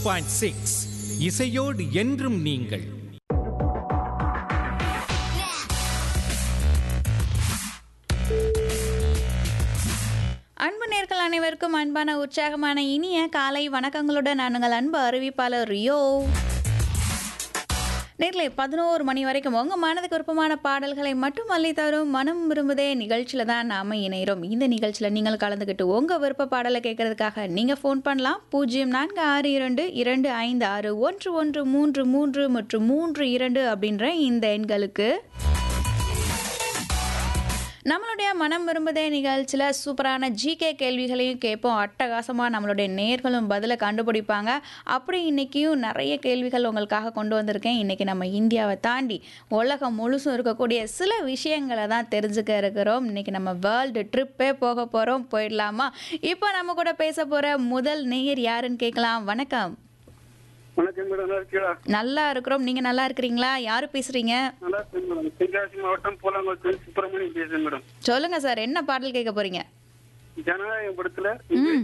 point six இசையோடு என்றும் நீங்கள் அன்பு நேர்கள் அனைவருக்கும் அன்பான உற்சாகமான இனிய காலை வணக்கங்களுடன் நான் உங்கள் அன்பு அறிவிப்பாளர் ரியோ நேரிலே பதினோரு மணி வரைக்கும் உங்கள் மனதுக்கு விருப்பமான பாடல்களை மட்டும் அள்ளி தரும் மனம் விரும்புதே நிகழ்ச்சியில் தான் நாம் இணைகிறோம் இந்த நிகழ்ச்சியில் நீங்கள் கலந்துக்கிட்டு உங்கள் விருப்ப பாடலை கேட்கறதுக்காக நீங்கள் ஃபோன் பண்ணலாம் பூஜ்ஜியம் நான்கு ஆறு இரண்டு இரண்டு ஐந்து ஆறு ஒன்று ஒன்று மூன்று மூன்று மற்றும் மூன்று இரண்டு அப்படின்ற இந்த எண்களுக்கு நம்மளுடைய மனம் விரும்புதே நிகழ்ச்சியில் சூப்பரான ஜிகே கேள்விகளையும் கேட்போம் அட்டகாசமாக நம்மளுடைய நேர்களும் பதிலை கண்டுபிடிப்பாங்க அப்படி இன்றைக்கியும் நிறைய கேள்விகள் உங்களுக்காக கொண்டு வந்திருக்கேன் இன்றைக்கி நம்ம இந்தியாவை தாண்டி உலகம் முழுசும் இருக்கக்கூடிய சில விஷயங்களை தான் தெரிஞ்சுக்க இருக்கிறோம் இன்றைக்கி நம்ம வேர்ல்டு ட்ரிப்பே போக போகிறோம் போயிடலாமா இப்போ நம்ம கூட பேச போகிற முதல் நேயர் யாருன்னு கேட்கலாம் வணக்கம் வணக்கம் மேடம் நல்லா இருக்கீங்களா நல்லா இருக்கிறோம் நீங்கள் நல்லா இருக்கிறீங்களா யார் பேசுகிறீங்க நல்லா இருக்கேன் மேடம் தென்காசி மாவட்டம் பூலாங்குளத்து சுப்பிரமணியம் பேசுறேன் மேடம் சொல்லுங்கள் சார் என்ன பாடல் கேட்க போகிறீங்க ஜனநாயக படத்துல ம்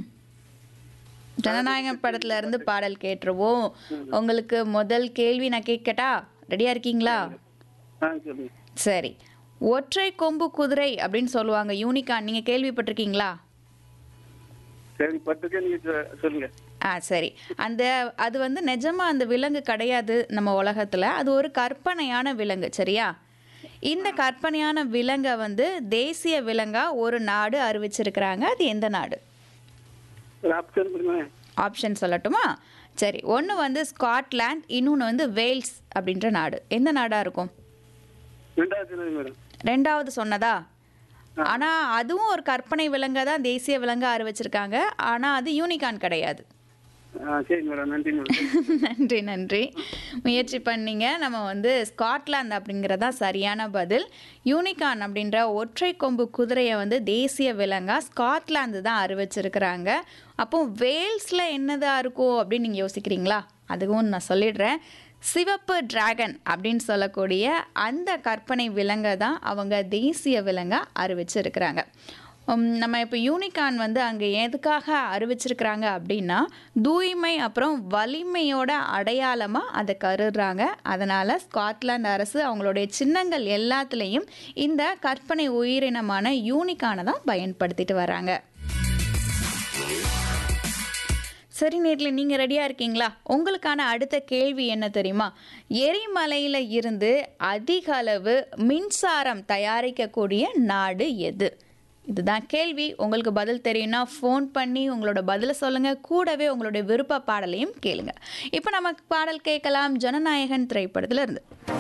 ஜனநாயகம் படத்துல இருந்து பாடல் கேட்டுருவோம் உங்களுக்கு முதல் கேள்வி நான் கேட்கட்டா ரெடியா இருக்கீங்களா ஆ சொல்லுங்க சரி ஒற்றை கொம்பு குதிரை அப்படின்னு சொல்லுவாங்க யூனிகான் நீங்க கேள்விப்பட்டிருக்கீங்களா சரி பத்துக்கே நீங்க சொ- சொல்லுங்க ஆ சரி அந்த அது வந்து நிஜமா அந்த விலங்கு கிடையாது நம்ம உலகத்துல அது ஒரு கற்பனையான விலங்கு சரியா இந்த கற்பனையான விலங்கை வந்து தேசிய விலங்கா ஒரு நாடு அறிவிச்சிருக்கிறாங்க அது எந்த நாடு ஒரு ஆப்ஷன் கொடுங்க ஆப்ஷன் சொல்லட்டுமா சரி ஒன்று வந்து ஸ்காட்லாண்ட் இன்னொன்று வந்து வேல்ஸ் அப்படின்ற நாடு எந்த நாடாக இருக்கும் ரெண்டாவது சொல்லுங்க மேடம் ரெண்டாவது சொன்னதா ஆனால் அதுவும் ஒரு கற்பனை விலங்கை தான் தேசிய விலங்கா அறிவிச்சிருக்காங்க ஆனால் அது யூனிகான் கிடையாது ஆ சரி மேடம் நன்றி மேடம் நன்றி நன்றி முயற்சி பண்ணீங்க நம்ம வந்து ஸ்காட்லாந்து அப்படிங்கிறதா சரியான பதில் யூனிகான் அப்படின்ற ஒற்றை கொம்பு குதிரையை வந்து தேசிய விலங்கா ஸ்காட்லாந்து தான் அறிவிச்சிருக்கிறாங்க அப்போ வேல்ஸில் என்னதா இருக்கும் அப்படின்னு நீங்கள் யோசிக்கிறீங்களா அதுவும் நான் சொல்லிடுறேன் சிவப்பு டிராகன் அப்படின்னு சொல்லக்கூடிய அந்த கற்பனை விலங்கை தான் அவங்க தேசிய விலங்கா அறிவிச்சிருக்கிறாங்க உம், நம்ம இப்போ யூனிகான் வந்து அங்கே எதுக்காக அறிவிச்சிருக்கிறாங்க அப்படின்னா தூய்மை அப்புறம் வலிமையோட அடையாளமாக அதை கருதுறாங்க அதனால் ஸ்காட்லாந்து அரசு அவங்களுடைய சின்னங்கள் எல்லாத்துலேயும் இந்த கற்பனை உயிரினமான யூனிகானை தான் பயன்படுத்திட்டு வராங்க சரி நேரில் நீங்கள் ரெடியாக இருக்கீங்களா உங்களுக்கான அடுத்த கேள்வி என்ன தெரியுமா எரிமலையில் இருந்து அதிக அளவு மின்சாரம் தயாரிக்கக்கூடிய நாடு எது இதுதான் கேள்வி உங்களுக்கு பதில் தெரியும்னா ஃபோன் பண்ணி உங்களோட பதிலை சொல்லுங்கள் கூடவே உங்களுடைய விருப்ப பாடலையும் கேளுங்க இப்போ நமக்கு பாடல் கேட்கலாம் ஜனநாயகன் திரைப்படத்துல இருந்து